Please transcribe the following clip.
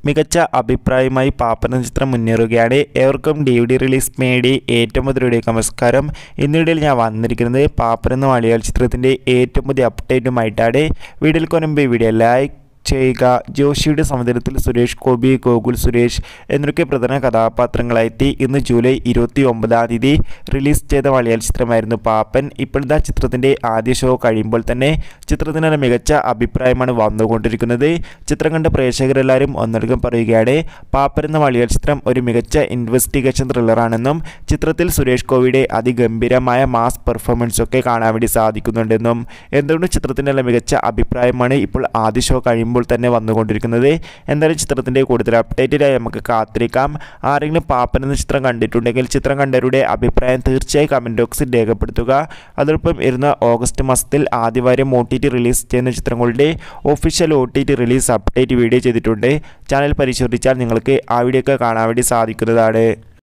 മികച്ച അഭിപ്രായവുമായി പാപ്പൻ എന്ന ചിത്രം മുന്നേറുകയാണ് ഏവർക്കും ഡി വി ഡി റിലീസ് മേടി ഏറ്റവും പുതിയ നമസ്കാരം ഇന്നിടയിൽ ഞാൻ വന്നിരിക്കുന്നത് പാപ്പൻ എന്ന മലയാള ചിത്രത്തിൻ്റെ ഏറ്റവും പുതിയ അപ്ഡേറ്റുമായിട്ടാണ് വീഡിയോയിൽ കൊനുമ്പ് വീഡിയോ ലൈക്ക് ചെയ്യുക ജോഷിയുടെ സമുദ്രത്തിൽ സുരേഷ് ഗോപി ഗോകുൽ സുരേഷ് എന്നൊക്കെ പ്രധാന കഥാപാത്രങ്ങളായെത്തി ഇന്ന് ജൂലൈ ഇരുപത്തി ഒമ്പതാം തീയതി റിലീസ് ചെയ്ത മലയാള ചിത്രമായിരുന്നു പാപ്പൻ ഇപ്പോഴത്തെ ചിത്രത്തിൻ്റെ ആദ്യ ഷോ കഴിയുമ്പോൾ തന്നെ ചിത്രത്തിന് ഒരു മികച്ച അഭിപ്രായമാണ് വന്നുകൊണ്ടിരിക്കുന്നത് ചിത്രം കണ്ട പ്രേക്ഷകരെല്ലാവരും ഒന്നടങ്കം പറയുകയാണ് പാപ്പൻ എന്ന മലയാള ചിത്രം ഒരു മികച്ച ഇൻവെസ്റ്റിഗേഷൻ ത്രില്ലറാണെന്നും ചിത്രത്തിൽ സുരേഷ് ഗോപിയുടെ അതിഗംഭീരമായ മാസ് പെർഫോമൻസ് ഒക്കെ കാണാൻ വേണ്ടി സാധിക്കുന്നുണ്ടെന്നും എന്തുകൊണ്ട് ചിത്രത്തിൻ്റെ നല്ല മികച്ച അഭിപ്രായമാണ് ഇപ്പോൾ ആദ്യ ഷോ കഴിയുമ്പോൾ തന്നെ വന്നുകൊണ്ടിരിക്കുന്നത് എന്തായാലും ചിത്രത്തിൻ്റെ കൂടുതൽ അപ്ഡേറ്റിനായി നമുക്ക് കാത്തിരിക്കാം ആരെങ്കിലും പാപ്പൻ എന്ന ചിത്രം കണ്ടിട്ടുണ്ടെങ്കിൽ ചിത്രം കണ്ടവരുടെ അഭിപ്രായം തീർച്ചയായും കമൻറ്റ് ബോക്സിൽ രേഖപ്പെടുത്തുക അതോടൊപ്പം ഇരുന്ന ഓഗസ്റ്റ് മാസത്തിൽ ആദ്യവാരം ഒ ടി ടി റിലീസ് ചെയ്യുന്ന ചിത്രങ്ങളുടെ official O T T release update video ചെയ്തിട്ടുണ്ട് ചാനൽ പരിശോധിച്ചാൽ നിങ്ങൾക്ക് ആ വീഡിയോ ഒക്കെ കാണാൻ വേണ്ടി സാധിക്കുന്നതാണ്